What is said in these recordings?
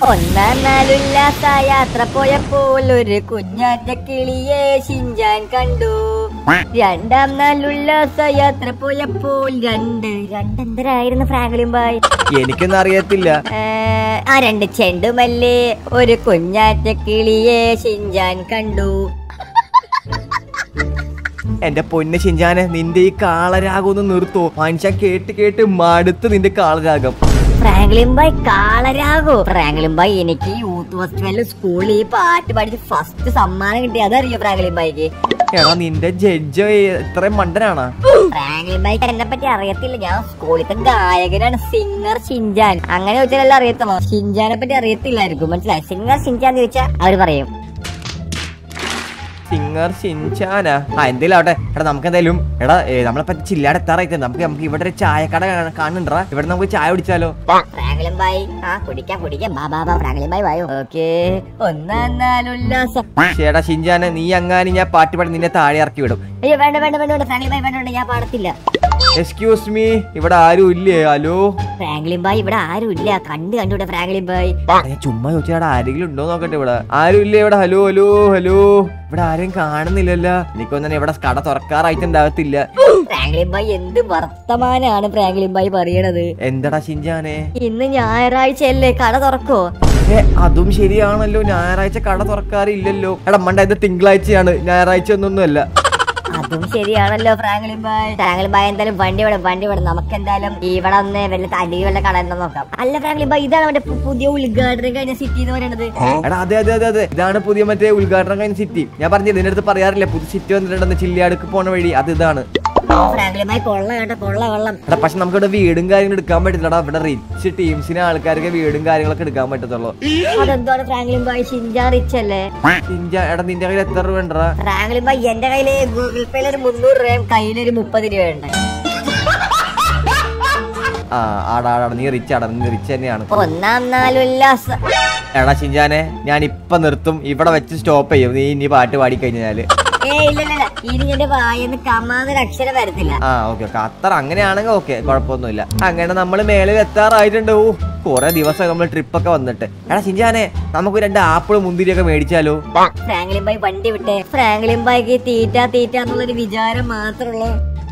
ഒന്നാം നാലുല്ലാസ യാത്ര പോയപ്പോൾ ഒരു കുഞ്ഞാറ്റ കിളിയെ ഷിഞ്ചാൻ കണ്ടു രണ്ടാം നാലുല്ലാസ യാത്ര പോയപ്പോൾ രണ്ട് രണ്ടെന്തരായിരുന്നു ഫ്രാങ്ക്ലിൻ ബായ് എനിക്കൊന്നും അറിയത്തില്ല ഏ, ആ രണ്ട് ചെണ്ടുമല്ലി ഒരു കുഞ്ഞാറ്റ കിളിയെ ഷിഞ്ചാൻ കണ്ടു എന്റെ പൊന്നെ ഷിഞ്ചാനെ നിന്റെ ഈ കാളരാഗം ഒന്ന് നിർത്തോ മനുഷ്യൻ കേട്ട് കേട്ട് മടുത്ത് നിന്റെ കാളരാഗം ഫ്രാങ്ക്ലിൻ ബായ് കാളരാകോ ഫ്രാങ്ക്ലിൻ ബായ് എനിക്ക് യൂത്ത് ഫെസ്റ്റിവലിൽ സ്കൂളിൽ ഈ പാട്ട് പഠിച്ച് ഫസ്റ്റ് സമ്മാനം കിട്ടി അതറിയോ ഫ്രാങ്ക്ലിൻ ബായ്ക്ക് എടാ നിന്റെ ജഡ്ജ് ഇത്രയും മണ്ടനാണാ ഫ്രാങ്ക്ലിൻ ബായ്ക്ക് എന്നെ പറ്റി അറിയത്തില്ല ഞാൻ സ്കൂളിലത്തെ ഗായകനാണ് സിംഗർ ഷിൻജാൻ അങ്ങനെ ചോദിച്ചാലല്ലോ അറിയത്തുള്ളൂ ഷിൻജാനെ പറ്റി അറിയത്തില്ലായിരിക്കും മനസ്സിലായി സിംഗർ ഷിൻജാൻ ചോദിച്ചാൽ അവര് പറയും സിംഗർ ഷിൻചാനാ ആ എന്തേലും ആവട്ടെ എടാ നമുക്ക് എന്തായാലും എടാ ഏ, നമ്മളിപ്പോ ചില്ലാടെ എത്താറായിട്ട് നമുക്ക് നമുക്ക് ഇവിടെ ഒരു ചായക്കട കാണ- കാണുന്നുണ്ടാ ഇവിടെ നമുക്ക് ചായ കുടിച്ചാലോ ഫ്രാങ്ക്ലിൻ ബായ് ആ കുടിക്കാം കുടിക്കാം ബാ ബാ ബാ ഫ്രാങ്ക്ലിൻ ബായ് വായോ ഓക്കേ ഒന്നാം നാലുല്ലാസം ചേടാ ഷിൻചാനെ നീ അങ്ങാനി ഞാൻ പാട്ട് പാടി നിന്നെ താഴെ ഇറക്കി വിടും അയ്യോ വേണ്ട വേണ്ട വേണ്ട വേണ്ട ഫ്രാങ്ക്ലിൻ ബായ് വേണ്ട വേണ്ട ഞാൻ പാടത്തില്ല എക്സ്ക്യൂസ് മീ ഇവിടെ ആരും ഇല്ലേ ഹലോ ഫ്രാങ്ക്ലിൻ ബായ് ഇവിടെ ആരും ഇല്ല കണ്ട് കണ്ടുവിടെ ഫ്രാങ്ക്ലിൻ ബായ് ഞാൻ ചുമ്മാ ചോദിച്ചാടാ ആരെങ്കിലും ഉണ്ടോ നോക്കട്ടെ ഇവിടെ ആരും ഇല്ലേ ഇവിടെ ഹലോ ഹലോ ഹലോ ഇവിടെ ആരും കാണുന്നില്ലല്ലോ എനിക്കൊന്നും ഇവിടെ കട തുറക്കാറായിട്ടുണ്ടാകത്തില്ല ഫ്രാങ്ക്ലിൻ ബായ് എന്ത് വർത്തമാനാണ് ഫ്രാങ്ക്ലിൻ ബായ് പറയണത് എന്താടാ ഷിൻചാനെ ഇന്ന് ഞായറാഴ്ചയല്ലേ കട തുറക്കോ ഏ അതും ശരിയാണല്ലോ ഞായറാഴ്ച കട തുറക്കാറില്ലല്ലോ എടാ മണ്ട ഇത് തിങ്കളാഴ്ചയാണ് ഞായറാഴ്ച ഒന്നൊന്നുമല്ല അതും ശരിയാണല്ലോ ഫ്രാങ്ക്ലിൻ ബായ് ഫ്രാങ്ക്ലിൻ ബായ് എന്തായാലും വണ്ടി വിടും വണ്ടി വിടും നമുക്ക് എന്തായാലും ഇവിടെ ഒന്ന് വല്ല തടി വല്ല കട ഉണ്ടോ നോക്കാം അല്ല ഫ്രാങ്ക്ലിൻ ബായ് ഇതാണ് അവന്റെ പു- പുതിയ ഉദ്ഘാടനം കഴിഞ്ഞ സിറ്റി എന്ന് പറയുന്നത് എടാ അതെ അതെ അതെ അതെ ഇതാണ് പുതിയ മറ്റേ ഉദ്ഘാടനം കഴിഞ്ഞ സിറ്റി ഞാൻ പറഞ്ഞു നിന്റെ അടുത്ത് പറയാറില്ല പുതിയ സിറ്റി വന്നിട്ടുണ്ടെന്ന് ചില്ലിയാടുക്ക് പോണ വഴി അത് ഇതാണ് ഫ്രാങ്ക്ലിൻ ബായ് കൊള്ള കേട്ടോ കൊള്ള കൊള്ളം എടാ പക്ഷെ നമുക്ക് ഇവിടെ വീടും കാര്യങ്ങളും എടുക്കാൻ പറ്റില്ലടാ ഇവിടെ റിച്ച് ടീംസിന് ആൾക്കാർക്ക് വീടും കാര്യങ്ങളൊക്കെ എടുക്കാൻ പറ്റത്തുള്ളൂ അതെന്താണ് ഫ്രാങ്ക്ലിൻ ബായ് ഷിൻജാ റിച്ച് അല്ലേ ഇഞ്ച എടാ നിന്റെ കയ്യിൽ എത്ര രൂപ ഉണ്ടടാ ഫ്രാങ്ക്ലിൻ ബായ് എന്റെ കയ്യില് ഗൂഗിൾ പേയിൽ ഒരു മുന്നൂറ് രൂപയും കയ്യിലൊരു മുപ്പത് രൂപയുണ്ട് ആ ആടാ ആടാ നീ റിച്ച് ആടാ നീ റിച്ച് തന്നെയാണ് ഒന്നാം നാലുല്ലാസം എടാ ഷിഞ്ചാനെ ഞാൻ ഇപ്പൊ നിർത്തും ഇവിടെ വെച്ച് സ്റ്റോപ്പ് ചെയ്യും നീ ഇനി പാട്ട് പാടി കഴിഞ്ഞാല് ഏ ഇല്ല ഇല്ല ഇല്ല ഇനി എന്റെ വായെന്ന് കമാന്നൊരു അക്ഷരം വരത്തില്ല ആ ഓക്കെ ഓക്കെ അത്ര അങ്ങനെയാണെങ്കിൽ ഓക്കെ കുഴപ്പമൊന്നുമില്ല അങ്ങനെ നമ്മൾ മേളിൽ എത്താറായിട്ടുണ്ട് ഓ കുറെ ദിവസം നമ്മൾ ട്രിപ്പ് ഒക്കെ വന്നിട്ട് എടാ ഷിഞ്ചാനെ നമുക്ക് രണ്ട് ആപ്പിൾ മുന്തിരിയൊക്കെ മേടിച്ചാലോ ഫ്രാങ്ക്ലിൻ ബായ് വണ്ടി വിട്ടേ ഫ്രാങ്ക്ലിൻ ബായ്ക്ക് തീറ്റ തീറ്റ എന്നുള്ളൊരു വിചാരം മാത്രമുള്ളൂ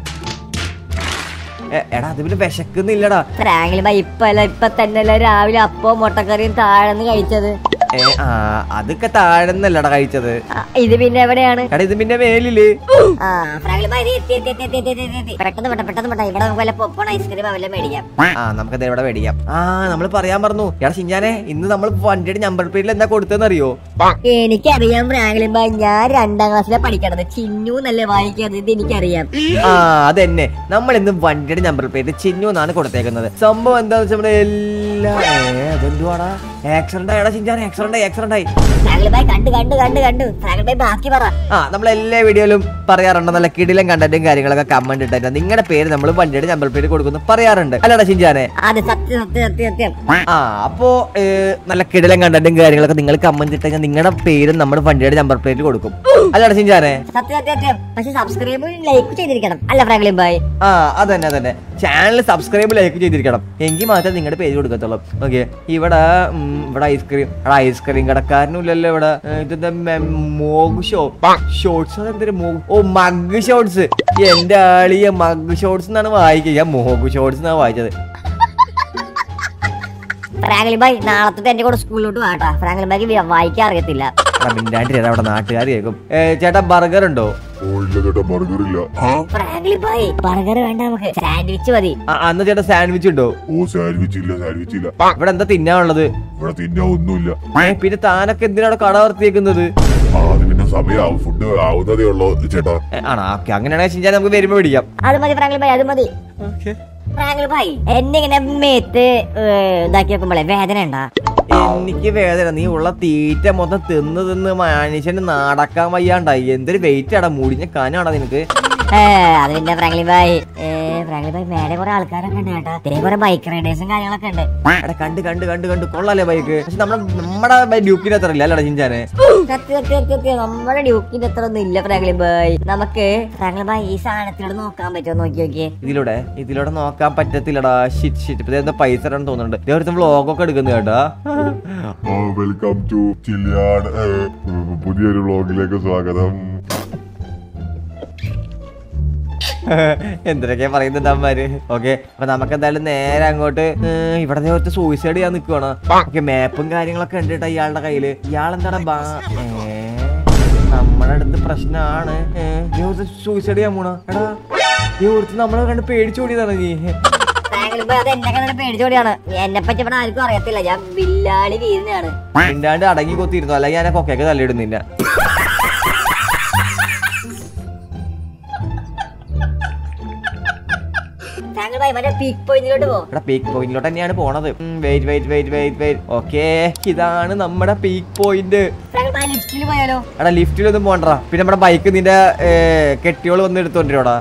എ- എടാ അത് പിന്നെ വിശക്കുന്നില്ലടാ ഫ്രാങ്ക്ലിൻ ബായ് ഇപ്പൊ അല്ല ഇപ്പൊ തന്നെയല്ല രാവിലെ അപ്പവും മുട്ടക്കറിയും താഴെന്ന് കഴിച്ചത് ഏ ആ അതൊക്കെ താഴെന്നല്ലടാ കഴിച്ചത് ആ, ഇത് പിന്നെ എവിടെയാണ് എടാ ഇത് പിന്നെ മേലില് ആ ഫ്രാങ്ക്ലിൻ ബായ് ദേ എത്തി, എത്തി, എത്തി, എത്തി, എത്തി, എത്തി, എത്തി. പെട്ടെന്ന് പെട്ടെന്ന് പെട്ടെന്ന് പെട്ടെന്ന് ഇവിടെ നമുക്ക് വല്ല പൊപ്പോൺ ഐസ്ക്രീം വല്ല മേടിക്കാം ആ നമുക്കത് ഇവിടെ മേടിക്കാം ആ നമ്മൾ പറയാൻ പറഞ്ഞു എടാ ഷിഞ്ചാനെ ഇന്ന് നമ്മൾ വണ്ടിയുടെ നമ്പർ പ്ലേറ്റിൽ എന്താ കൊടുത്തതെന്നറിയോ എനിക്കറിയാം ഫ്രാങ്ക്ലിൻ ബായ് ഞാൻ രണ്ടാം ക്ലാസ്സിലെ പഠിക്കണത് ചിന്നു എന്നല്ലേ വായിക്കാതെ ഇത് എനിക്കറിയാം ആ അതെന്നെ നമ്മൾ ഇന്ന് വണ്ടിയുടെ നമ്പർ പ്ലേറ്റ് ചിന്നു എന്നാണ് കൊടുത്തേക്കുന്നത് സംഭവം എന്താന്ന് വെച്ചാൽ നമ്മുടെ എല്ലാ ഏ, അതെന്തുവാടാ ആക്സിഡന്റ് ആയടാ ചിഞ്ചാൻ ആക്സിഡന്റ് ആയി ആക്സിഡന്റ് ആയി ഫ്രാങ്ക്ലിൻ ബായ് കണ്ടു കണ്ടു കണ്ടു കണ്ടു ഫ്രാങ്ക്ലിൻ ബായ് ബാക്കി പറ ആ നമ്മൾ എല്ലാ വീഡിയോയിലും പറയാറുണ്ട് നല്ല കിടിലം കണ്ടന്റും കാര്യങ്ങളൊക്കെ കമന്റ് ഇട്ടിട്ട് നിങ്ങളുടെ പേര് നമ്മൾ വണ്ടിയുടെ നമ്പർ പ്ലേറ്റ് കൊടുക്കുന്നു പറയാറുണ്ട് അല്ലടാ ചിഞ്ചാനെ അതെ സത്യം സത്യം സത്യം സത്യം ആ അപ്പോ ഏ, നല്ല കിടിലം കണ്ടന്റും കാര്യങ്ങളൊക്കെ നിങ്ങൾ കമന്റ് ഇട്ട് കഴിഞ്ഞാൽ നിങ്ങളുടെ പേരും നമ്മുടെ വണ്ടിയുടെ നമ്പർ പ്ലേറ്റ് കൊടുക്കും അല്ലടാ ചിഞ്ചാനെ സത്യം സത്യം സത്യം പക്ഷെ സബ്സ്ക്രൈബ് ലൈക്ക് ചെയ്തിരിക്കണം അല്ല ഫ്രാങ്ക്ലിൻ ബായ് ആ അതന്നെ അതന്നെ ചാനൽ സബ്സ്ക്രൈബ് ലൈക്ക് ചെയ്തിരിക്കണം എങ്കിൽ മാത്രമേ നിങ്ങളുടെ പേര് കൊടുക്കത്തുള്ളൂ ഓക്കെ ഇവിടെ ഉം, ഇവിടെ ഐസ്ക്രീം ഇവിടെ ഐസ്ക്രീം കടക്കാരനും ഇല്ലല്ലോ ഇവിടെ ഏ, ഇതെന്താ മെ- മോഗ് ഷോ ഷോർട്സ് അതെന്തൊരു മോഗ് ഓ മഗ് ഷോർട്സ് എന്റെ ആളിയ മഗ് ഷോർട്സ് എന്നാണ് വായിക്കുക ഞാൻ മോഗ് ഷോർട്സ് എന്നാണ് വായിച്ചത് ഫ്രാങ്ക്ലിൻ ബായ് നാളത്തെ എന്റെ കൂടെ സ്കൂളിലോട്ട് വാട്ടാ ഫ്രാങ്ക്ലിൻ ബായ്ക്ക് വായിക്കാൻ അറിയത്തില്ല എടാ, മിണ്ടാണ്ടിരി, എടാ, അവിടെ നാട്ടുകാർ കേൾക്കും ഏ, ചേട്ടാ ബർഗർ ഉണ്ടോ ഓ ഇല്ല ചേട്ടാ ബർഗർ ഇല്ല ഫ്രാങ്ക്ലിൻ ബായ് ബർഗർ വേണ്ട നമുക്ക് സാൻഡ്വിച്ച് മതി ആ, അന്ന് ചേട്ടാ സാൻഡ്വിച്ച് ഉണ്ടോ ഓ സാൻഡ്വിച്ച് ഇല്ല സാൻഡ്വിച്ച് ഇല്ല ഇവിടെ എന്താ തിന്നാനുള്ളത് ഇവിടെ തിന്നാ ഒന്നുമില്ല ഏ, പിന്നെ താനൊക്കെ എന്തിനാണ് കട വർത്തിയേക്കുന്നത് ആ അത് പിന്നെ സമയം ഫുഡ് ആവുന്നതേ ഉള്ളൂ ചേട്ടാ ഏ, ആണോ ഓക്കെ അങ്ങനെയാണെങ്കിൽ ചിഞ്ചാൻ നമുക്ക് വരുമ്പോ പിടിക്കാം അത് മതി ഫ്രാങ്ക്ലിൻ ബായ് അത് മതി ഫ്രാങ്ക്ലിൻ ബായ് എന്നെ ഇങ്ങനെ മേത്ത് ഏ, ഇതാക്കി വെക്കുമ്പോളെ വേദന ഉണ്ടാ എനിക്ക് വേദന നീ ഉള്ള തീറ്റ മൊത്തം തിന്ന് തിന്ന് മനുഷ്യന് നടക്കാൻ വയ്യാണ്ടായി എന്തൊരു വെയിറ്റ് ആടാ മുടിഞ്ഞ കനാടാ നിനക്ക് ഏ, അത് പിന്നെ ഫ്രാങ്ക്ലിൻ ബായ് ഏ, ഫ്രാങ്ക്ലിൻ ബായ് മേലെ കുറെ ആൾക്കാരൊക്കെ ഉണ്ട് കേട്ടോ ഇതേ കുറെ ബൈക്ക് റൈഡേഴ്സും കാര്യങ്ങളൊക്കെ ഉണ്ട് എടാ കണ്ട് കണ്ട് കണ്ട് കണ്ട് കൊള്ളാലേ ബൈക്ക് പക്ഷെ നമ്മുടെ നമ്മുടെ ഡ്യൂക്കിന് അത്ര ഇല്ല അല്ലടാ ചിഞ്ചാനെ സത്യം സത്യം സത്യം സത്യം നമ്മുടെ ഡ്യൂക്കിന്റെ അത്ര ഒന്നും ഇല്ല ഫ്രാങ്ക്ലിൻ ബായ് നമുക്ക് ഫ്രാങ്ക്ലിൻ ബായ് ഈ സാധനത്തിലൂടെ നോക്കാൻ പറ്റുമോ നോക്കി നോക്കിയേ ഇതിലൂടെ ഇതിലൂടെ നോക്കാൻ പറ്റത്തില്ലടാ ഷിറ്റ് ഷിറ്റ് ഇപ്പൊ എന്താ പൈസ ഇടാൻ തോന്നുന്നുണ്ട് ഇതേ ഒരു വ്ളോഗൊക്കെ എടുക്കുന്നു കേട്ടാ വെൽക്കം ടു ചില്ലിയാട് പുതിയൊരു വ്ളോഗിലേക്ക് സ്വാഗതം എന്തൊക്കെ പറയുന്നുണ്ട് അമ്മമാര് ഓക്കെ അപ്പൊ നമുക്ക് എന്തായാലും നേരെ അങ്ങോട്ട് ഏർ, ഇവിടെ ദേ ഒരുത്ത സൂയിസൈഡ് ചെയ്യാൻ നിക്കുവാണ് ഓക്കെ മാപ്പും കാര്യങ്ങളൊക്കെ ഉണ്ട് കേട്ടോ ഇയാളുടെ കയ്യില് ഇയാളെന്താടാ ബാ ഏ, നമ്മുടെ അടുത്ത് പ്രശ്നമാണ് സൂയിസൈഡ് ചെയ്യാൻ പോണ എടാ ഈ ഒരുത്ത് നമ്മളെ കണ്ട് പേടിച്ചോടിയതാണ് നീ ഫ്രാങ്ക്ലിൻ ബായ് അത് എന്നെ കണ്ടിട്ട് പേടിച്ചോടിയാണ് എന്നെ പറ്റി ഇവിടെ ആർക്കും അറിയത്തില്ല ഞാൻ ബില്ലാളി വീരനാണ് മിണ്ടാണ്ട് അടങ്ങി കൊത്തിയിരുന്നു അല്ലെങ്കിൽ ഞാൻ കൊക്കയ്ക്ക് തല്ലിയിടുന്നില്ല ഫ്രാങ്ക്ലിൻ ബായ് മറ്റേ പീക്ക് പോയിന്റിലോട്ട് പോ ഇവിടെ പീക്ക് പോയിന്റിലോട്ട് തന്നെയാണ് പോണത് wait wait wait wait wait okay ഇതാണ് നമ്മുടെ പീക്ക് പോയിന്റ് ഫ്രാങ്ക്ലിൻ ബായ് ലിഫ്റ്റിൽ പോയാലോ എടാ ലിഫ്റ്റിലൊന്നും പോകണ്ട പിന്നെ നമ്മുടെ ബൈക്ക് നിന്റെ കെട്ടിയോള് വന്ന് എടുത്തോണ്ടിരോടാ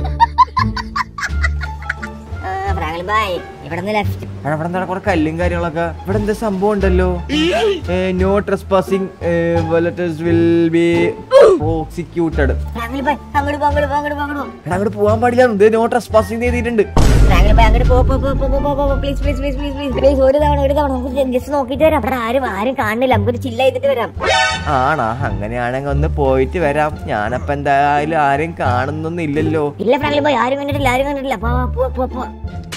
ആ, ഫ്രാങ്ക്ലിൻ ബായ് ഇവിടെ നിന്ന് ലെഫ്റ്റ് എടാ ഇവിടെ എന്താ കുറെ കല്ലും കാര്യങ്ങളൊക്കെ ഇവിടെ എന്താ സംഭവം ഉണ്ടല്ലോ no trespassing will be prosecuted Franklin bhai അങ്ങോട്ട് പോ അങ്ങോട്ട് പോ അങ്ങോട്ട് പോ അങ്ങോട്ട് പോ എടാ അങ്ങോട്ട് പോകാൻ പാടില്ല ഇത് നോ ട്രസ് പാസിംഗ് ചെയ്തിട്ടുണ്ട് ഫ്രാങ്ക്ലിൻ ബായ് അങ്ങോട്ട് പോ പോ പോ പോ പോ പോ please please please please please please ഒരു തവണ ഒരു തവണ നമുക്ക് ജസ്റ്റ് നോക്കിയിട്ട് വരാം ഇവിടെ ആരും ആരും കാണുന്നില്ല നമുക്കൊരു ചില്ല ചെയ്തിട്ട് വരാം ആണാ അങ്ങനെയാണെങ്കിൽ ഒന്ന് പോയിട്ട് വരാം ഞാനപ്പോ എന്തായാലും ആരെയും കാണുന്നൊന്നും ഇല്ലല്ലോ ഇല്ല ഫ്രാങ്ക്ലിൻ ബായ് ആരും കണ്ടിട്ടില്ല ആരും കണ്ടിട്ടില്ല പോ പോ പോ പോ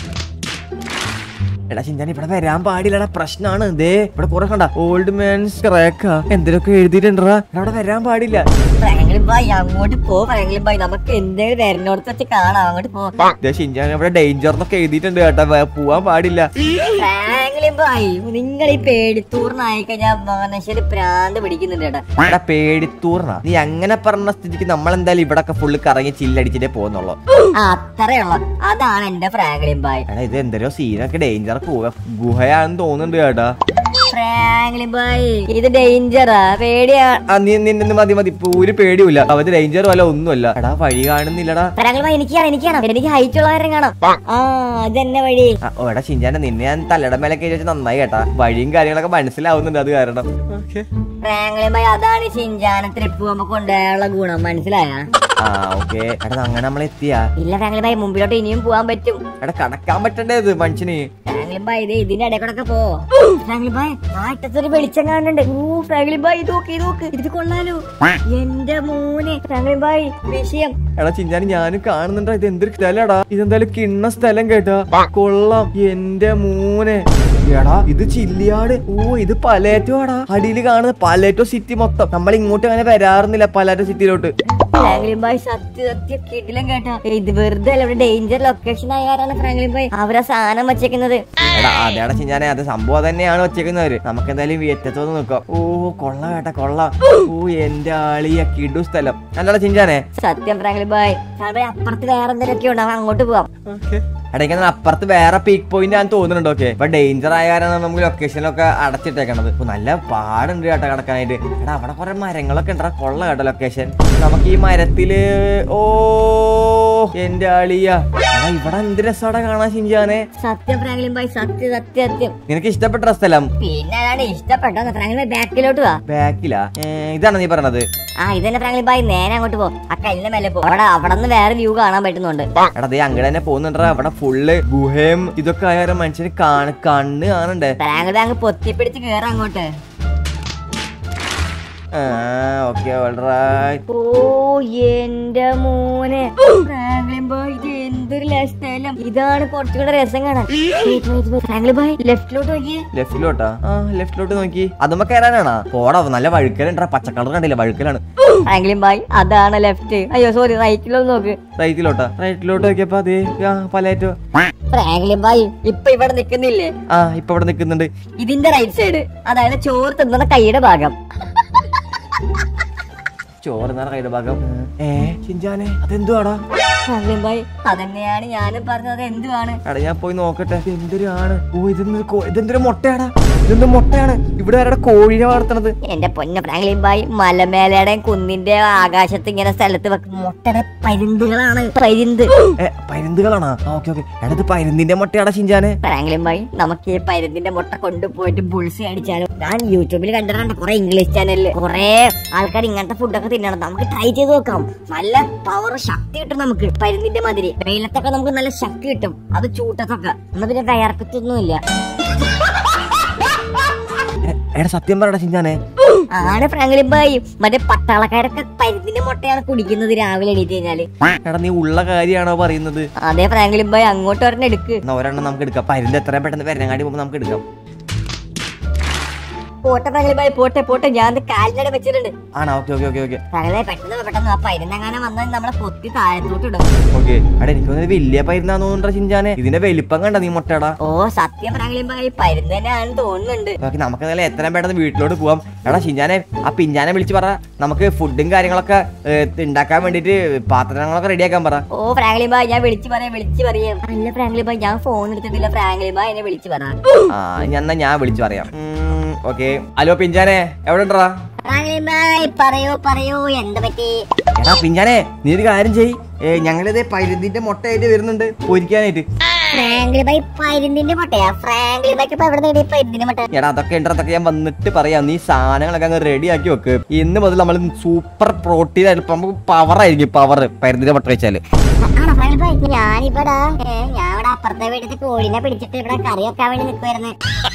എടാ ചിന്താൻ ഇവിടെ വരാൻ പാടില്ലടാ പ്രശ്നമാണ് ദേ ഇവിടെ കുറെ കണ്ട ഓൾഡ് മാൻസ് ക്രാക്ക എന്തിനൊക്കെ എഴുതിയിട്ടുണ്ടാ അവിടെ വരാൻ പാടില്ല ഫ്രാങ്ക്ലിൻ ബായ് അങ്ങോട്ട് പോ ഫ്രാങ്ക്ലിൻ ബായ് നമുക്ക് എന്തെങ്കിലും വരുന്നോടത്ത് വെച്ച് കാണാം അങ്ങോട്ട് പോ ദേ ഷിൻജാൻ ഇവിടെ ഡേഞ്ചർ എന്നൊക്കെ എഴുതിയിട്ടുണ്ട് കേട്ടാ വേ- പോവാൻ പാടില്ല ഫ്രാങ്ക്ലിൻ ബായ് നിങ്ങൾ ഈ പേടിത്തൂർന്നായി കഴിഞ്ഞാൽ മനുഷ്യര് പ്രാന്ത് പിടിക്കുന്നുണ്ട് കേട്ടോ എടാ പേടിത്തൂർണ നീ അങ്ങനെ പറഞ്ഞ സ്ഥിതിക്ക് നമ്മൾ എന്തായാലും ഇവിടെ ഒക്കെ ഫുള്ള് കറങ്ങി ചില്ലടിച്ചിട്ടേ പോകുന്നുള്ളൂ ആ, അത്രയുള്ള അതാണ് എന്റെ ഫ്രാങ്ക്ലിൻ ബായ് എടാ ഇത് എന്തോ സീനൊക്കെ ഡേഞ്ചർ ഗുഹയാണെന്ന് തോന്നുന്നുണ്ട് കേട്ടാ ഫ്രാങ്ക്ലിൻ ബായ് ഇത് ഡേഞ്ചറാ പേടിയാ ആ നീ നിന്നെ മതി മതി ഇപ്പൊ ഒരു പേടിയുമില്ല അവര് ഡേഞ്ചറും അല്ല ഒന്നുമല്ല എടാ വഴി കാണുന്നില്ലടാ ഫ്രാങ്ക്ലിൻ ബായ് എനിക്ക് കാണാം എനിക്ക് കാണാം എനിക്ക് ഹൈറ്റ് ഉള്ളവരെ കാണാം ആ ഇതെന്നെ വഴി ആ, ഓ, എടാ ഷിൻജാനെ നിന്നെ ഞാൻ തലയുടെ മേലെ കയറ്റി വെച്ച് നന്നായി കേട്ടാ വഴിയും കാര്യങ്ങളൊക്കെ മനസ്സിലാവുന്നുണ്ട് അത് കാരണം ഫ്രാങ്ക്ലിൻ ബായ് അതാണ് ഷിൻജാന ട്രിപ്പ് പോകുമ്പോ കൊണ്ടുപോയുള്ള ഗുണം മനസ്സിലായ ആ ഓക്കെ എടാ അങ്ങനെ നമ്മൾ എത്തിയാ ഇല്ല ഫ്രാങ്ക്ലിൻ ബായ് മുമ്പിലോട്ട് ഇനിയും പോകാൻ പറ്റും എടാ കടക്കാൻ പറ്റണ്ടേത് മനുഷ്യന് ഫ്രാങ്ക്ലിൻ ബായ് ഇത് ഇതിന്റെ ഇടയിൽ കൂടെ പോ ഫ്രാങ്ക്ലിൻ ബായ് ആ അറ്റത്തൊരു വെളിച്ചം കാണുന്നുണ്ട് ഓ ഫ്രാങ്ക്ലിൻ ബായ് ഇത് നോക്ക് ഇത് നോക്ക് ഇത് കൊള്ളാലോ എന്റെ മോനെ ഫ്രാങ്ക്ലിൻ ബായ് വിഷയം എടാ ചിഞ്ചാനി ഞാനും കാണുന്നുണ്ടാ ഇത് എന്തൊരു സ്ഥലടാ ഇതെന്തായാലും കിണ്ണ സ്ഥലം കേട്ടാ കൊള്ളാം എന്റെ മൂനെ എടാ ഇത് ചില്ലിയാട് ഓ ഇത് പലേറ്റോടാ അടിയിൽ കാണുന്ന പലേറ്റോ സിറ്റി മൊത്തം നമ്മൾ ഇങ്ങോട്ട് അങ്ങനെ വരാറുന്നില്ല പലേറ്റോ സിറ്റിയിലോട്ട് ഫ്രാങ്ക്ലിൻ ബായ് സത്യ സത്യം കിട്ടിലും കേട്ടോ ഇത് വെറുതെ അല്ല ഇവിടെ ഡേഞ്ചർ ലൊക്കേഷൻ ആയാലാണ് ഫ്രാങ്ക്ലിൻ ബായ് അവരാ സാധനം വച്ചേക്കുന്നത് എടാ അതെടാ ചിഞ്ചാനെ അത് സംഭവം തന്നെയാണ് വെച്ചേക്കുന്നവര് നമുക്ക് എന്തായാലും വിയറ്റത്തോന്ന് നോക്കാം ഓ കൊള്ള കേട്ടാ കൊള്ള ഓ എന്റെ ആളിയ കിടു സ്ഥലം അല്ലടാ ചിഞ്ചാനെ സത്യം ഫ്രാങ്ക്ലിൻ ബായ് ഫ്രാങ്ക്ലിൻ ബായ് അപ്പുറത്ത് വേറെ എന്തെങ്കിലുമൊക്കെ ഉണ്ടാവും അങ്ങോട്ട് പോവാം എടാ ഇങ്ങനെ അപ്പുറത്ത് വേറെ പീക്ക് പോയിന്റ് ഞാൻ തോന്നുന്നുണ്ട് ഓക്കെ ഇപ്പൊ ഡേഞ്ചർ ആയ കാരണം നമുക്ക് ലൊക്കേഷനിലൊക്കെ അടച്ചിട്ടേക്കണത് ഇപ്പൊ നല്ല പാടുണ്ട് കേട്ടോ കിടക്കാനായിട്ട് എടാ അവിടെ കുറെ മരങ്ങളൊക്കെ ഉണ്ടാ കൊള്ള കേട്ടോ ലൊക്കേഷൻ നമുക്ക് ഈ മരത്തില് ഓ എന്റെ ആളിയ എടാ ഇവിടെ എന്ത് രസാടാ കാണാൻ ഷിഞ്ചാനെ സത്യം ഫ്രാങ്ക്ലിൻ ബായ് സത്യം സത്യം സത്യം നിനക്ക് ഇഷ്ടപ്പെട്ട സ്ഥലം പിന്നെ അതാണ് ഇഷ്ടപ്പെട്ടോ ഫ്രാങ്ക്ലിൻ ബായ് ബാക്കിലോട്ട് വാ ബാക്കിലാ ഏ, ഇതാണ് നീ പറഞ്ഞത് ആ ഇതന്നെ ഫ്രാങ്ക്ലിൻ ബായ് നേരെ അങ്ങോട്ട് പോ ആ കല്ലിന്റെ മേലെ പോ അവിടെ അവിടെ നിന്ന് വേറെ വ്യൂ കാണാൻ പറ്റുന്നുണ്ട് എടാ ദേ അങ്ങടെ തന്നെ പോകുന്നുണ്ടാ അവിടെ ഫുള്ള് ഗുഹയും ഇതൊക്കെ ആയ കാരണം മനുഷ്യന് കാണ കണ്ണ് കാണണ്ടേ ഫ്രാങ്ക്ലിൻ ബായ് അങ്ങ് പൊത്തിപ്പിടിച്ച് കേറാം അങ്ങോട്ട് ആ ഓക്കെ ഓൾറൈറ്റ് ഓ എന്റെ മോനെ ഫ്രാങ്ക്ലിൻ ബായ് ഇത് എന്തൊരു ല- സ്ഥലം ഇതാണ് കുറച്ചുകൂടെ രസം കാണാൻ Wait, wait, wait. Franklin bhai ലെഫ്റ്റിലോട്ട് നോക്കിയേ ലെഫ്റ്റിലോട്ടാ ആ ലെഫ്റ്റിലോട്ട് നോക്കി അതുമ്മ കയറാനാണോ പോടാ നല്ല വഴുക്കലുണ്ടാ പച്ച കളർ കണ്ടില്ല വഴുക്കലാണ് ഫ്രാങ്ക്ലിൻ ബായ് അതാണ് ലെഫ്റ്റ് അയ്യോ സോറി റൈറ്റിലോട്ട് നോക്ക് റൈറ്റിലോട്ടാ റൈറ്റിലോട്ട് നോക്കിയപ്പോ അതേ ആ പലേറ്റോ ഫ്രാങ്ക്ലിൻ ബായ് ഇപ്പൊ ഇവിടെ നിക്കുന്നില്ലേ ആ ഇപ്പൊ ഇവിടെ നിക്കുന്നുണ്ട് ഇതിന്റെ റൈറ്റ് സൈഡ് അതായത് ചോറ് തിന്നുന്ന കൈയുടെ ഭാഗം ചോറ് നിറ കൈയുടെ ഭാഗം ഏ ചിഞ്ചാനെ അതെന്തുവാടാ ഫ്രാങ്ക്ലിൻ ബായ് അതന്നെയാണ് ഞാനും പറഞ്ഞത് എന്തുവാണ് എടാ ഞാൻ പോയി നോക്കട്ടെ എന്തൊരു ആണ് ഓ ഇതെന്തൊരു കോ- ഇതെന്തൊരു മുട്ടയാടാ ഇതെന്തൊരു മുട്ടയാണ് ഇവിടെ ആരുടെ കോഴിനെ വളർത്തണത് എന്റെ പൊന്ന ഫ്രാങ്ക്ലിൻ ബായ് മലമേലയുടെയും കുന്നിന്റെ ആകാശത്ത് ഇങ്ങനെ സ്ഥലത്ത് വെക്കും മുട്ടയുടെ പരുന്തുകളാണ് പരുന്ത് ഏ പരുന്തുകളാണോ ഓക്കെ ഓക്കെ എടാ ഇത് പരുന്തിന്റെ മുട്ടയാടാ ഷിഞ്ചാനെ ഫ്രാങ്ക്ലിൻ ബായ് നമുക്ക് ഈ പരുന്തിന്റെ മുട്ട കൊണ്ടുപോയിട്ട് ബുൾസി അടിച്ചാലും ഞാൻ യൂട്യൂബിൽ കണ്ടിട്ടുണ്ട് കുറെ ഇംഗ്ലീഷ് ചാനലില് കുറെ ആൾക്കാർ ഇങ്ങനത്തെ ഫുഡൊക്കെ തിന്നണം നമുക്ക് ട്രൈ ചെയ്ത് നോക്കാം നല്ല പവർ ശക്തി കിട്ടും നമുക്ക് പരുന്തിന്റെ മാതിരി വെയിലത്തൊക്കെ നമുക്ക് നല്ല ശക്തി കിട്ടും അത് ചൂട്ടത്തൊക്കെ എന്നാ പിന്നെ വയർക്കത്തൊന്നുമില്ല എ, എടാ സത്യം പറയടാ ഷിഞ്ചാനെ ആണ് ഫ്രാങ്ക്ലിൻ ബായ് മറ്റേ പട്ടാളക്കാരൊക്കെ പരുന്തിന്റെ മുട്ടയാണ് കുടിക്കുന്നത് രാവിലെ എണീറ്റ് കഴിഞ്ഞാല് എടാ നീ ഉള്ള കാര്യമാണോ പറയുന്നത് അതെ ഫ്രാങ്ക്ലിൻ ബായ് അങ്ങോട്ട് ഒരെണ്ണം എടുക്ക് എന്നാ ഒരെണ്ണം നമുക്ക് എടുക്കാം പരുന്ത് എത്രയും പെട്ടെന്ന് വരണങ്ങാടി പോകുമ്പോൾ നമുക്ക് എടുക്കാം പോട്ടെ ഫ്രാങ്ക്ലിൻ ബായ് പോട്ടെ പോട്ടെ ഞാൻ കാലിനടെ വെച്ചിട്ടുണ്ട് ആണോ okay okay okay okay Franklin പെട്ടെന്ന് പെട്ടെന്ന് ആ പരുന്നെങ്ങാനും വന്നാൽ നമ്മളെ പൊത്തി താഴത്തോട്ട് ഇടും ഓക്കെ എടാ എനിക്ക് തോന്നുന്നത് വലിയ പരുന്നാന്ന് തോന്നുന്നുണ്ടോ ഷിഞ്ചാനെ ഇതിന്റെ വലിപ്പം കണ്ട നീ മുട്ടടാ ഓ സത്യം ഫ്രാങ്ക്ലിൻ ബായ് പരുന്ന് തന്നെയാണെന്ന് തോന്നുന്നുണ്ട് ഓക്കെ നമുക്ക് നല്ല എത്രയും പെട്ടെന്ന് വീട്ടിലോട്ട് പോവാം എടാ ഷിഞ്ചാനെ ആ പിഞ്ചാനെ വിളിച്ച് പറ നമുക്ക് ഫുഡും കാര്യങ്ങളൊക്കെ ഏ, ഉണ്ടാക്കാൻ വേണ്ടിട്ട് പാത്രങ്ങളൊക്കെ റെഡിയാക്കാൻ പറ ഓ ഫ്രാങ്ക്ലിൻ ബായ് ഞാൻ വിളിച്ചു പറയാം വിളിച്ചു പറയാം അല്ല ഫ്രാങ്ക്ലിൻ ബായ് ഞാൻ ഫോൺ എടുത്തിട്ടില്ല ഫ്രാങ്ക്ലിൻ ബായ് എന്നെ വിളിച്ചു പറ ആ ഞാൻ എന്നാ ഞാൻ വിളിച്ചു പറയാം ഓക്കെ ഹലോ പിഞ്ചാനെ എവിടെ ഉണ്ടടാ ഫ്രാങ്ക്ലിൻ ബായ് പറയൂ പറയൂ എന്ത് പറ്റി എടാ പിഞ്ചാനെ നീ ഒരു കാര്യം ചെയ് ഏ, ഞങ്ങളിത് പരുന്തിന്റെ മുട്ടയായിട്ട് വരുന്നുണ്ട് പൊരിക്കാനായിട്ട് ഫ്രാങ്ക്ലിൻ ബായ് പരുന്തിന്റെ മുട്ടയാ ഫ്രാങ്ക്ലിൻ ബായ്ക്ക് ഇപ്പൊ എവിടെ നേടി പരുന്തിന്റെ മുട്ട എടാ അതൊക്കെ ഉണ്ട് അതൊക്കെ ഞാൻ വന്നിട്ട് പറയാം നീ സാധനങ്ങളൊക്കെ അങ്ങ് റെഡി ആക്കി വെക്ക് ഇന്ന് മുതൽ നമ്മൾ സൂപ്പർ പ്രോട്ടീൻ ആയിട്ട് നമുക്ക് പവർ ആയിരിക്കും പവർ പരുന്തിന്റെ മുട്ട വെച്ചാല് ആണോ ഫ്രാങ്ക്ലിൻ ബായ് ഞാനിവിടെ ഏ, ഞാൻ ഇവിടെ അപ്പുറത്തെ വീട്ടിൽ കോഴിനെ പിടിച്ചിട്ട് ഇവിടെ കറി വെക്കാൻ വേണ്ടി നിൽക്കുവായിരുന്നു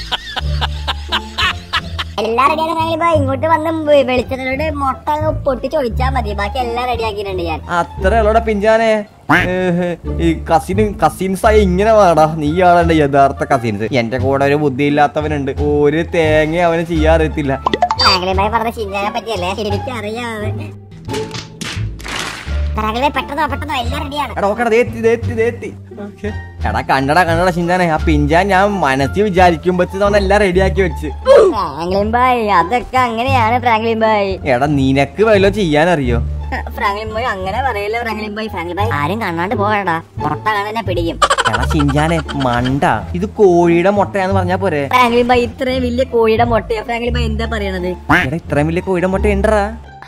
എല്ലാം റെഡിയാണ് ഫ്രാങ്ക്ലിൻ ബായ് ഇങ്ങോട്ട് വന്ന് വെ- വെളിച്ചെണ്ണയുടെ മുട്ട അങ്ങ് പൊട്ടിച്ച് ഒഴിച്ചാൽ മതി ബാക്കി എല്ലാം റെഡി ആക്കിയിട്ടുണ്ട് ഞാൻ അത്ര ഉള്ളൂടാ പിഞ്ചാനെ ഏഹ്, ഈ കസിന് കസിൻസ് ആയി ഇങ്ങനെ വേടാ നീയാണ് എന്റെ യഥാർത്ഥ കസിൻസ് എന്റെ കൂടെ ഒരു ബുദ്ധിയില്ലാത്തവനുണ്ട് ഒരു തേങ്ങ അവന് ചെയ്യാറിയത്തില്ല ഫ്രാങ്ക്ലിൻ ബായ് പറഞ്ഞ ചിന്താനെ പറ്റിയല്ലേ എനിക്ക് അറിയാതെ ഫ്രാങ്ക്ലിൻ ബായ് പെട്ടെന്നോ പെട്ടെന്നോ എല്ലാം റെഡിയാണ് എടാ ഓക്കെടാ ദേത്തി ദേത്തി ദേത്തി എടാ കണ്ടടാ കണ്ടടാ ചിന്താനെ ആ പിഞ്ചാൻ ഞാൻ മനസ്സിൽ വിചാരിക്കുമ്പോഴത്തേക്ക് അവൻ എല്ലാം റെഡിയാക്കി വെച്ച് ഫ്രാങ്ക്ലിൻ ബായ് അതൊക്കെ അങ്ങനെയാണ് ഫ്രാങ്ക്ലിൻ ബായ് എടാ നിനക്ക് വല്ലോ ചെയ്യാനറിയോ ഫ്രാങ്ക്ലിൻ ബായ് അങ്ങനെ പറയില്ല ഫ്രാങ്ക്ലിൻ ബായ് ഫ്രാങ്ക്ലിൻ ബായ് ആരും കാണാണ്ട് പോകടാ മുട്ട കാണാൻ പിടിക്കും എടാ ചിഞ്ചാനെ മണ്ട ഇത് കോഴിയുടെ മുട്ടയാന്ന് പറഞ്ഞാ പോരെ ഫ്രാങ്ക്ലിൻ ബായ് ഇത്രയും വലിയ കോഴിയുടെ മുട്ടയോ ഫ്രാങ്ക്ലിൻ ബായ് എന്താ പറയണത് എടാ ഇത്രയും വലിയ കോഴിയുടെ മുട്ട ഉണ്ടടാ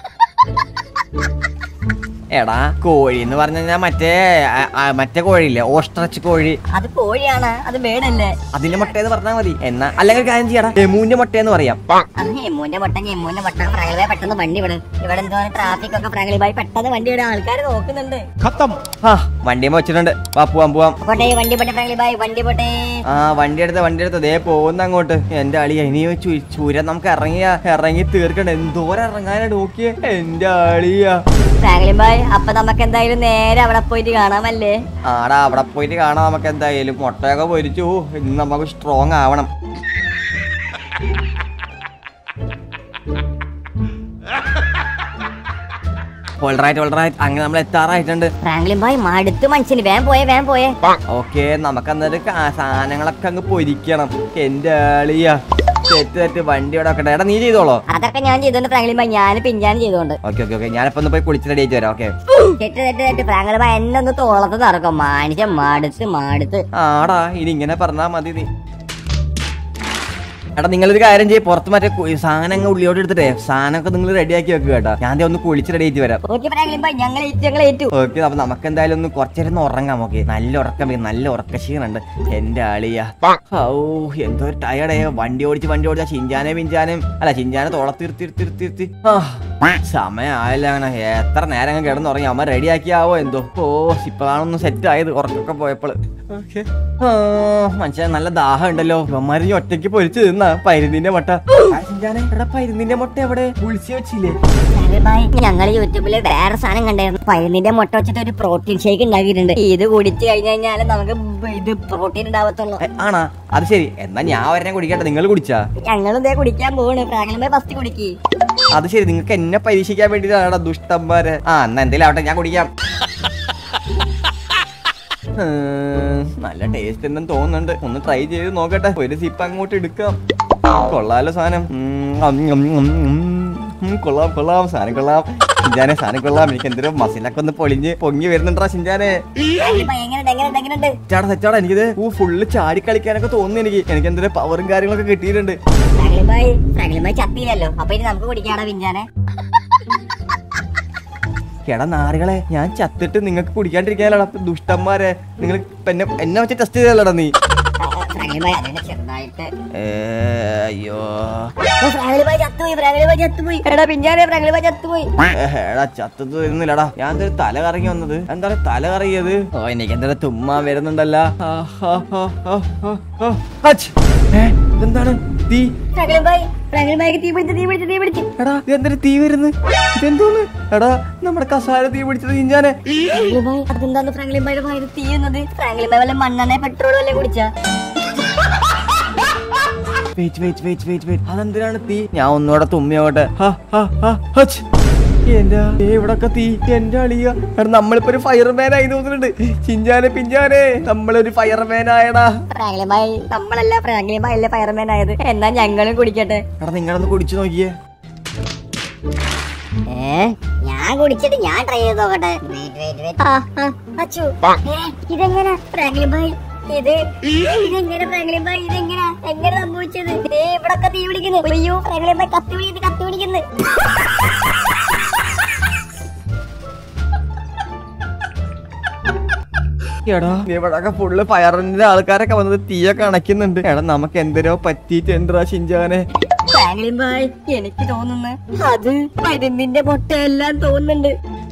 എടാ കോഴി എന്ന് പറഞ്ഞു കഴിഞ്ഞാൽ മറ്റേ ആ, ആ, മറ്റേ കോഴിയില്ലേ ഓസ്ട്രച്ച് കോഴി അത് കോഴിയാണ് അത് വേടല്ലേ അതിന്റെ മുട്ട എന്ന് പറഞ്ഞാൽ മതി എന്നാ അല്ലെങ്കിൽ ഒരു കാര്യം ചെയ്യടാ എമൂന്റെ മുട്ട എന്ന് പറയാം അത് എമ്മൂന്റെ മുട്ട എമ്മൂന്റെ മുട്ട ഫ്രാങ്ക്ലിൻ ബായ് പെട്ടെന്ന് വണ്ടി വിടും ഇവിടെ എന്തോ ട്രാഫിക് ഒക്കെ ഫ്രാങ്ക്ലിൻ ബായ് പെട്ടെന്ന് വണ്ടി വിടാൻ ആൾക്കാർ നോക്കുന്നുണ്ട് ആ വണ്ടിയും വെച്ചിട്ടുണ്ട് വാ പോവാം പോവാം പോട്ടെ വണ്ടി പോട്ടെ ഫ്രാങ്ക്ലിൻ ബായ് വണ്ടി പോട്ടെ ആ വണ്ടി എടുത്ത വണ്ടി എടുത്ത ദേ പോകുന്ന അങ്ങോട്ട് എന്റെ അളിയ ഇനി ചു- ചുരം നമുക്ക് ഇറങ്ങിയ ഇറങ്ങി തീർക്കണ്ട എന്തോരം ഇറങ്ങാനാ നോക്കിയേ എന്റെ അളിയ ഫ്രാങ്ക്ലിൻ ബായ് അപ്പൊ നമുക്ക് എന്തായാലും നേരെ അവിടെ പോയിട്ട് കാണാമല്ലേ ആടാ അവിടെ പോയിട്ട് കാണാം നമുക്ക് എന്തായാലും മുട്ടയൊക്കെ പൊരിച്ചു ഇന്ന് നമുക്ക് സ്ട്രോങ് ആവണം ഓൾറൈറ്റ് ഓൾറൈറ്റ് അങ്ങനെ നമ്മൾ എത്താറായിട്ടുണ്ട് ഫ്രാങ്ക്ലിൻ ബായ് മടുത്ത് മനുഷ്യന് വേം പോയേ വേം പോയേ ഓക്കെ നമുക്ക് അന്നേരം കാ- സാധനങ്ങളൊക്കെ അങ്ങ് പൊരിക്കണം എന്റെ ആളിയ തെറ്റ് തെറ്റ് വണ്ടി ഇവിടെ വെക്കട്ടെ എടാ നീ ചെയ്തോളോ അതൊക്കെ ഞാൻ ചെയ്തോണ്ട് ഫ്രാങ്ക്ലിൻ ബായ് ഞാൻ പിഞ്ചാനും ചെയ്തോണ്ട് ഓക്കെ ഓക്കെ ഓക്കെ ഞാനിപ്പോ ഒന്ന് പോയി കുളിച്ച് റെഡി ആയിട്ട് വരാം ഓക്കെ തെറ്റ് തെറ്റ് തെറ്റ് ഫ്രാങ്ക്ലിൻ ബായ് എന്നെ ഒന്ന് തോളത്ത് നടക്കും മനുഷ്യൻ മടുത്ത് മടുത്ത് ആടാ ഇനി ഇങ്ങനെ പറഞ്ഞാ മതി നീ എടാ നിങ്ങളൊരു കാര്യം ചെയ്യും പുറത്ത് മറ്റേ കു- സാധനങ്ങൾ ഉള്ളിയോട് എടുത്തിട്ടേ സാധനമൊക്കെ നിങ്ങൾ റെഡിയാക്കി വെക്കുക കേട്ടോ ഞാൻ ദേ ഒന്ന് കുളിച്ച് റെഡി ആയിട്ട് വരാം ഓക്കെ ഫ്രാങ്ക്ലിൻ ബായ് ഞങ്ങൾ ഏറ്റു ഞങ്ങൾ ഏറ്റു ഓക്കെ അപ്പൊ നമുക്ക് എന്തായാലും ഒന്ന് കുറച്ചേരം ഒന്ന് ഉറങ്ങാം ഓക്കെ നല്ല ഉറക്കം വരും, നല്ല ഉറക്കക്ഷീണുണ്ട് എന്റെ ആളിയ ഓ എന്തോ ഒരു ടയർഡേ വണ്ടി ഓടിച്ച് വണ്ടി ഓടിച്ചാ ചിഞ്ചാനെ പിഞ്ചാനും അല്ല ചിഞ്ചാനെ തോളത്തിരുത്തിരുത്തിരുത്തിരുത്തി ആ സമയമായല്ലോ അങ്ങനെ എത്ര നേരം അങ്ങ് കിടന്നുറങ്ങി അമ്മ റെഡിയാക്കിയാവോ എന്തോ ഓ ഇപ്പോഴാണൊന്ന് സെറ്റ് ആയത് ഉറക്കൊക്കെ പോയപ്പോൾ മനുഷ്യൻ നല്ല ദാഹം ഉണ്ടല്ലോ ഇവന്മാരി ഒറ്റയ്ക്ക് പൊരിച്ചു തിന്നാ പരുന്നിന്റെ മുട്ട ആ ചിഞ്ചാനെ എടാ പരുന്നിന്റെ മുട്ട എവിടെ കുളിച്ച് വെച്ചില്ലേ ഫ്രാങ്ക്ലിൻ ബായ് ഞങ്ങൾ യൂട്യൂബിൽ വേറെ സാധനം കണ്ടായിരുന്നു പഴനിന്റെ മുട്ട വെച്ചിട്ട് ഒരു പ്രോട്ടീൻ ഷേക്ക് ഉണ്ടാക്കിയിട്ടുണ്ട് ഇത് കുടിച്ചു കഴിഞ്ഞു കഴിഞ്ഞാൽ നമുക്ക് ഇത് പ്രോട്ടീൻ ഉണ്ടാവത്തുള്ളൂ ഏ, ആണാ അത് ശരി എന്നാ ഞാൻ ഒരെണ്ണം കുടിക്കട്ടെ നിങ്ങൾ കുടിച്ചാ ഞങ്ങളും ഇതേ കുടിക്കാൻ പോവാണ് ഫ്രാങ്ക്ലിൻ ബായ് ഫസ്റ്റ് കുടിക്ക് അത് ശരി നിങ്ങൾക്ക് എന്നെ പരീക്ഷിക്കാൻ വേണ്ടിട്ടാണ് ദുഷ്ടന്മാര് ആ എന്നാ എന്തേലും ആവട്ടെ ഞാൻ കുടിക്കാം ഉം, നല്ല ടേസ്റ്റ് എന്നും തോന്നുന്നുണ്ട് ഒന്ന് ട്രൈ ചെയ്ത് നോക്കട്ടെ ഒരു സിപ്പ് അങ്ങോട്ട് എടുക്കാം കൊള്ളാലോ സാധനം ഉം, ഉം, ഉം, ഉം, ഉം. ഉം, കൊള്ളാം കൊള്ളാം സാധനം കൊള്ളാം ഷിൻജാനെ സാധനം കൊള്ളാം എനിക്ക് എന്തൊരു മസിലൊക്കെ ഒന്ന് പൊളിഞ്ഞ് പൊങ്ങി വരുന്നുണ്ടാ ഷിൻജാനെ ഫ്രാങ്ക്ലിൻ ബോയ് എങ്ങനെയുണ്ട് എങ്ങനെയുണ്ട് എങ്ങനെയുണ്ട് ചേട്ടാ സെറ്റാടാ എനിക്കിത് ഊ ഫുള്ള് ചാടി കളിക്കാനൊക്കെ തോന്നുന്നു എനിക്ക് എനിക്ക് എന്തൊരു പവറും കാര്യങ്ങളൊക്കെ കിട്ടിയിട്ടുണ്ട് ഫ്രാങ്ക്ലിൻ ബോയ് ഫ്രാങ്ക്ലിൻ ബോയ് ചത്തിയില്ലല്ലോ അപ്പൊ ഇനി നമുക്ക് കുടിക്കാടാ പിഞ്ചാനെ എടാ നാറുകളെ ഞാൻ ചത്തിട്ട് നിങ്ങൾക്ക് കുടിക്കാണ്ടിരിക്കാനല്ലടാ ദുഷ്ടന്മാരെ നിങ്ങൾ എന്നെ എന്നെ വെച്ച് ടെസ്റ്റ് ചെയ്തല്ലടാ നീ ഫ്രാങ്ക്ലിൻ ബോയ് അതിനെ ചെറുതായിട്ട് ഏ, അയ്യോ ഓ, ഫ്രാങ്ക്ലിൻ ബോയ് ചത്തുപോയി ഫ്രാങ്ക്ലിൻ ബോയ് ചത്തുപോയി എടാ പിഞ്ചാനെ ഫ്രാങ്ക്ലിൻ ബോയ് ചത്തുപോയി ഏ, എടാ ചത്തത് വരുന്നില്ലടാ ഞാൻ എന്തൊരു തല കറങ്ങി വന്നത് എന്താണ് തല കറങ്ങിയത് ഓ എനിക്ക് എന്തൊരു തുമ്മാ വരുന്നുണ്ടല്ല ആ, ആ, ആ, ആ, ആ, ആ. അച്ച്. ഏ, ഇതെന്താണ് തീ ഫ്രാങ്ക്ലിൻ ബോയ് ഫ്രാങ്ക്ലിൻ ബോയ്ക്ക് തീ പിടിച്ച് തീ പിടിച്ച് തീ പിടിച്ച് എടാ ഇതെന്തൊരു തീ വരുന്നു ഇതെന്തോന്ന് എടാ നമ്മുടെ കസാര തീ പിടിച്ചത് ഇഞ്ചാനെ ഫ്രാങ്ക്ലിൻ ബോയ് അതെന്താന്ന് ഫ്രാങ്ക്ലിൻ ബോയുടെ വായിൽ തീയുന്നത് ഫ്രാങ്ക്ലിൻ ബോയ് വല്ല മണ്ണെണ്ണ പെട്രോൾ വല്ല കുടിച്ചാ wait wait wait wait wait അതെന്തിനാണ് തീ ഞാൻ ഒന്നുകൂടെ തുമ്മിയോട്ടെ ഹാ, ഹാ, ഹാ, ഹച്ച്. എന്റെ ദേ ഇവിടൊക്കെ തീ എന്റെ അളിയ എടാ നമ്മളിപ്പോ ഒരു ഫയർമാൻ ആയി തോന്നുന്നുണ്ട് ചിഞ്ചാനെ പിഞ്ചാനെ നമ്മളൊരു ഫയർമാൻ ആയടാ ഫ്രാങ്ക്ലിൻ ബോയ് നമ്മളല്ല ഫ്രാങ്ക്ലിൻ ബോയ് അല്ലേ ഫയർമാൻ ആയത് എന്നാ ഞങ്ങളും കുടിക്കട്ടെ എടാ നിങ്ങളൊന്ന് കുടിച്ചു നോക്കിയേ ഏ ഞാൻ കുടിച്ചിട്ട് ഞാൻ ട്രൈ ചെയ്ത് നോക്കട്ടെ ആ, ആ, അച്ചു ഏ, ഇതെങ്ങനെ ഫ്രാങ്ക്ലിൻ ബോയ് ഇത് ഇതെങ്ങനെ ഫ്രാങ്ക്ലിൻ ബോയ് ഇതെങ്ങനെ എങ്ങനെ സംഭവിച്ചത് ഏ ഇവിടൊക്കെ തീ പിടിക്കുന്നു അയ്യോ ഫ്രാങ്ക്ലിൻ ബോയ് കത്തി പിടിക്കുന്നു കത്തി പിടിക്കുന്നു എടാ ഇവിടൊക്കെ ഫുള്ള് ഫയറിന്റെ ആൾക്കാരൊക്കെ വന്നത് തീയൊക്കെ അണയ്ക്കുന്നുണ്ട് എടാ നമുക്ക് എന്തിനോ പറ്റിയിട്ടുണ്ടാ ഷിഞ്ചാനെ ഫ്രാങ്ക്ലിൻ ബോയ് എനിക്ക് തോന്നുന്നു അത് മരുന്നിന്റെ മുട്ടയെല്ലാം തോന്നുന്നുണ്ട്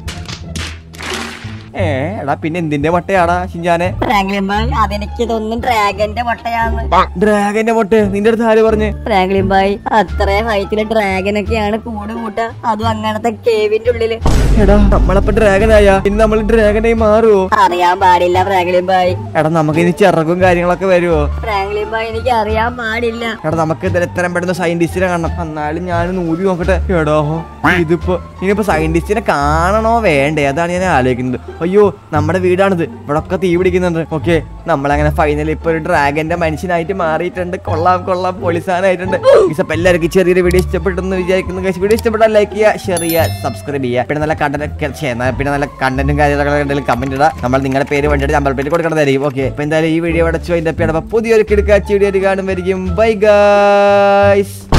ഏ എടാ പിന്നെ എന്തിന്റെ മുട്ടയാടാ ഷിഞ്ചാനെ ഫ്രാങ്ക്ലിൻ ബോയ് അതെനിക്ക് തോന്നുന്നു ഡ്രാഗന്റെ മുട്ടയാന്ന് ഡ്രാഗന്റെ മുട്ട നിന്റെ അടുത്ത് ആര് പറഞ്ഞ് ഫ്രാങ്ക്ലിൻ ബോയ് അത്ര ഹൈറ്റില് ഡ്രാഗൻ ഒക്കെയാണ് കൂട് കൂട്ട അതും അങ്ങനത്തെ കേവിന്റെ ഉള്ളില് എടാ നമ്മളപ്പോ ഡ്രാഗനായ ഇന്ന് നമ്മൾ ഡ്രാഗനായി മാറുവോ അറിയാൻ പാടില്ല ഫ്രാങ്ക്ലിൻ ബോയ് എടാ നമുക്ക് ഇനി ചിറകും കാര്യങ്ങളൊക്കെ വരുവോ ഫ്രാങ്ക്ലിൻ ബോയ് എനിക്ക് അറിയാൻ പാടില്ല എടാ നമുക്ക് ഇതിൽ എത്രയും പെട്ടെന്ന് സയന്റിസ്റ്റിനെ കാണണം എന്നാലും ഞാൻ ഊതി നോക്കട്ടെ എടോ ഇതിപ്പോ ഇനിയിപ്പോ സയന്റിസ്റ്റിനെ കാണണോ വേണ്ടേ അതാണ് ഞാൻ ആലോചിക്കുന്നത് അയ്യോ നമ്മുടെ വീടാണിത് ഇവിടെ ഒക്കെ തീ പിടിക്കുന്നുണ്ട് ഓക്കെ നമ്മളങ്ങനെ ഫൈനലി ഇപ്പൊ ഒരു ഡ്രാഗന്റെ മനുഷ്യനായിട്ട് മാറിയിട്ടുണ്ട് കൊള്ളാം കൊള്ളാം പൊളിസാനായിട്ടുണ്ട് ഇപ്പൊ എല്ലാവർക്കും ചെറിയൊരു വീഡിയോ ഇഷ്ടപ്പെട്ടെന്ന് വിചാരിക്കുന്നു guys. വീഡിയോ ഇഷ്ടപ്പെട്ടാൽ ലൈക്ക് ചെയ്യുക ഷെയർ ചെയ്യുക സബ്സ്ക്രൈബ് ചെയ്യുക പിന്നെ നല്ല കണ്ടന്റ് പിന്നെ നല്ല കണ്ടന്റും കാര്യങ്ങളൊക്കെ ഉണ്ടെങ്കിൽ കമന്റ് ഇടുക നമ്മൾ നിങ്ങളുടെ പേര് വേണ്ടിയിട്ട് നമ്പർ പേര് കൊടുക്കുന്നതായിരിക്കും ഓക്കെ അപ്പൊ എന്തായാലും ഈ വീഡിയോ അടച്ചു അതിന്റെ പുതിയൊരു കിടക്കാച്ചി വീഡിയോ കാണുമായിരിക്കും ബൈ ഗൈസ്